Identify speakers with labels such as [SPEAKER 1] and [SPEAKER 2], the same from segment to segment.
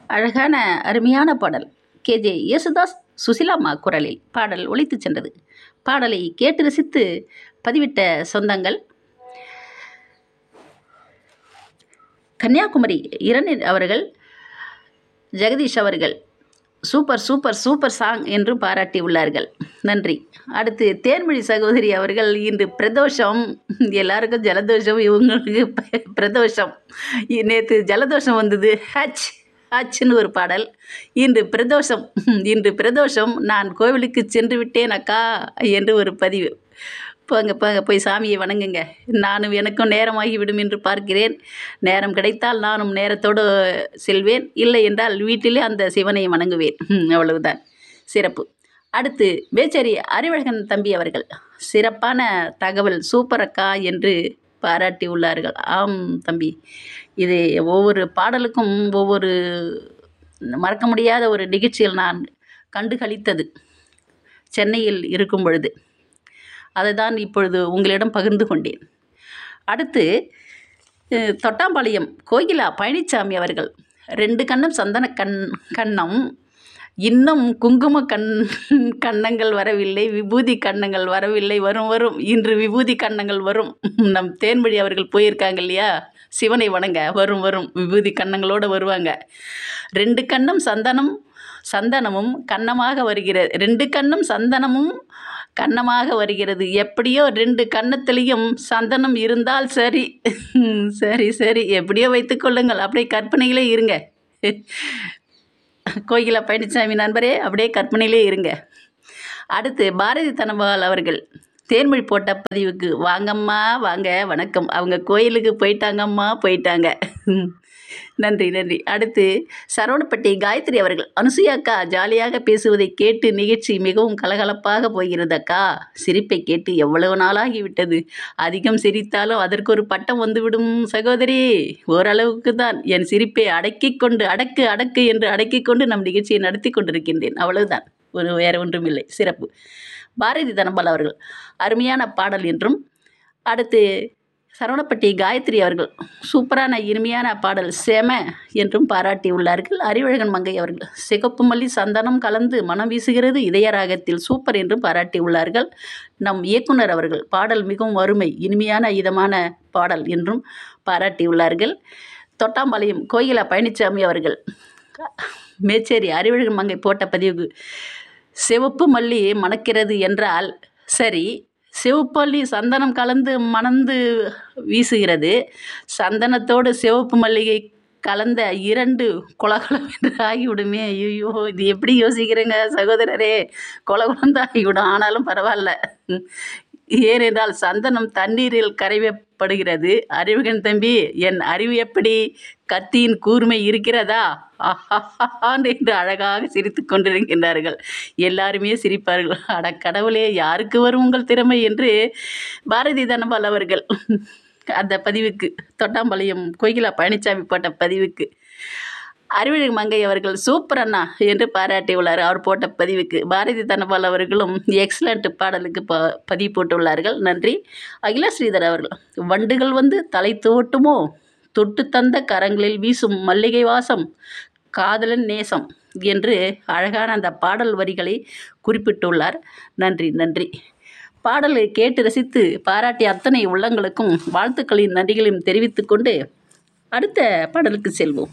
[SPEAKER 1] அழகான அருமையான பாடல் கேஜே யேசுதாஸ் சுசிலாம்மா குரலில் பாடல் ஒலித்துச் சென்றது பாடலை கேட்டு ரசித்து பதிவிட்ட சொந்தங்கள் கன்னியாகுமரி இரணில் அவர்கள் ஜெகதீஷ் அவர்கள் சூப்பர் சூப்பர் சூப்பர் சாங் என்று பாராட்டி உள்ளார்கள் நன்றி அடுத்து தேன்மொழி சகோதரி அவர்கள் இன்று பிரதோஷம் எல்லாருக்கும் ஜலதோஷம் இவங்களுக்கு ப- பிரதோஷம் நேற்று ஜலதோஷம் வந்தது ஹச் ஹச்னு ஒரு பாடல் இன்று பிரதோஷம் இன்று பிரதோஷம் நான் கோவிலுக்கு சென்று விட்டேன் அக்கா என்று ஒரு பதிவு போங்க போங்க போய் சாமியை வணங்குங்க நானும் எனக்கும் நேரமாகி விடும் என்று பார்க்கிறேன் நேரம் கிடைத்தால் நானும் நேரத்தோடு செல்வேன் இல்லை என்றால் வீட்டிலே அந்த சிவனை வணங்குவேன் ம், அவ்வளவுதான் சிறப்பு அடுத்து வேச்சேரி அறிவழகன் தம்பி அவர்கள் சிறப்பான தகவல் சூப்பர் அக்கா என்று பாராட்டி உள்ளார்கள் ஆம் தம்பி இது ஒவ்வொரு பாடலுக்கும் ஒவ்வொரு மறக்க முடியாத ஒரு நிகழ்ச்சியில் நான் கண்டு களித்தது சென்னையில் இருக்கும் பொழுது அதை தான் இப்பொழுது உங்களிடம் பகிர்ந்து கொண்டேன் அடுத்து அஹ், தொட்டாம்பாளையம் கோகிலா பழனிசாமி அவர்கள் ரெண்டு கண்ணும் சந்தன கண் கண்ணம் இன்னும் குங்கும கண் கன்னங்கள் வரவில்லை விபூதி கன்னங்கள் வரவில்லை வரும் வரும் இன்று விபூதி கன்னங்கள் வரும் நம் தேன்மொழி அவர்கள் போயிருக்காங்க இல்லையா சிவனை வணங்க வரும் வரும் விபூதி கன்னங்களோடு வருவாங்க ரெண்டு கண்ணும் சந்தனம் சந்தனமும் கன்னமாக வருகிறது ரெண்டு கண்ணும் சந்தனமும் கன்னமாக வருகிறது எப்படியோ ரெண்டு கன்னத்திலையும் சந்தனம் இருந்தால் சரி சரி சரி எப்படியோ வைத்துக்கொள்ளுங்கள் அப்படியே கற்பனையிலே இருங்க கோகிலா பழனிசாமி நண்பரே அப்படியே கற்பனையிலே இருங்க அடுத்து பாரதி தனபால் அவர்கள் தேன்மொழி போட்ட பதிவுக்கு வாங்கம்மா வாங்க வணக்கம் அவங்க கோயிலுக்கு போயிட்டாங்கம்மா போயிட்டாங்க நன்றி நன்றி அடுத்து சரவணப்பட்டி காயத்ரி அவர்கள் அனுசுயாக்கா ஜாலியாக பேசுவதை கேட்டு நிகழ்ச்சி மிகவும் கலகலப்பாக போகிறது அக்கா சிரிப்பை கேட்டு எவ்வளவு நாளாகிவிட்டது அதிகம் சிரித்தாலும் அதற்கு ஒரு பட்டம் வந்துவிடும் சகோதரி ஓரளவுக்கு தான் என் சிரிப்பை அடக்கிக் கொண்டு அடக்கு அடக்கு என்று அடக்கிக் கொண்டு நம் நிகழ்ச்சியை நடத்தி கொண்டிருக்கின்றேன் அவ்வளவுதான் ஒரு வேற ஒன்றுமில்லை சிறப்பு பாரதி தனபால் அவர்கள் அருமையான பாடல் என்றும் அடுத்து சரவணப்பட்டி காயத்ரி அவர்கள் சூப்பரான இனிமையான பாடல் செம என்றும் பாராட்டி உள்ளார்கள் அறிவழகன் மங்கை அவர்கள் சிகப்பு மல்லி சந்தனம் கலந்து மனம் வீசுகிறது இதய ராகத்தில் சூப்பர் என்றும் பாராட்டி உள்ளார்கள் நம் இயக்குனர் அவர்கள் பாடல் மிகவும் அருமை இனிமையான இதமான பாடல் என்றும் பாராட்டி உள்ளார்கள் தொட்டாம்பாளையம் கோயிலா பழனிசாமி அவர்கள் மேச்சேரி அறிவழகன் மங்கை போட்ட பதிவுக்கு சிவப்பு மல்லி மணக்கிறது என்றால் சரி சிவப்பள்ளி சந்தனம் கலந்து மணந்து வீசுகிறது சந்தனத்தோடு சிவப்பு மல்லிகை கலந்த இரண்டு குலகுலம் என்று ஆகிவிடுமே ஐயோ இது எப்படி யோசிக்கிறீங்க சகோதரரே குலகுலம் தான் ஆகிவிடும் ஆனாலும் பரவாயில்ல ஏனென்றால் சந்தனம் தண்ணீரில் கரையப்படுகிறது அறிவுகன் தம்பி என் அறிவு எப்படி கத்தியின் கூர்மை இருக்கிறதா ஆஹாஹான் என்று அழகாக சிரித்து கொண்டிருக்கின்றார்கள் எல்லாருமே சிரிப்பார்கள் அட கடவுளே யாருக்கு வரும் உங்கள் திறமை என்று பாரதி தனபால் அவர்கள் அந்த பதிவுக்கு தொட்டாம்பாளையம் கோகிலா பழனிசாமி போட்ட பதிவுக்கு அறிவழகு மங்கை அவர்கள் சூப்பர் அண்ணா என்று பாராட்டியுள்ளார் அவர் போட்ட பதிவுக்கு பாரதி தனபால் அவர்களும் எக்ஸலண்ட் பாடலுக்கு ப பதிவு போட்டுள்ளார்கள் நன்றி அகிலா ஸ்ரீதர் அவர்கள் வண்டுகள் வந்து தலை தோட்டுமோ தொட்டு தந்த கரங்களில் வீசும் மல்லிகை வாசம் காதலன் நேசம் என்று அழகான அந்த பாடல் வரிகளை குறிப்பிட்டுள்ளார் நன்றி நன்றி பாடலை கேட்டு ரசித்து பாராட்டிய அத்தனை உள்ளங்களுக்கும் வாழ்த்துக்களின் நன்றிகளையும் தெரிவித்துக்கொண்டு அடுத்த பாடலுக்கு செல்வோம்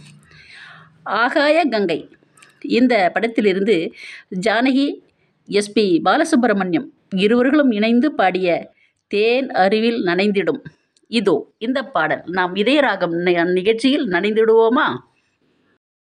[SPEAKER 1] ஆகாய கங்கை இந்த படத்திலிருந்து ஜானகி எஸ்பி பாலசுப்ரமணியம் இருவர்களும் இணைந்து பாடிய தேன் அருவில் நனைந்திடும் இதோ இந்த பாடல் நாம் இதய ராகம் நி- நிகழ்ச்சியில் நனைந்திடுவோமா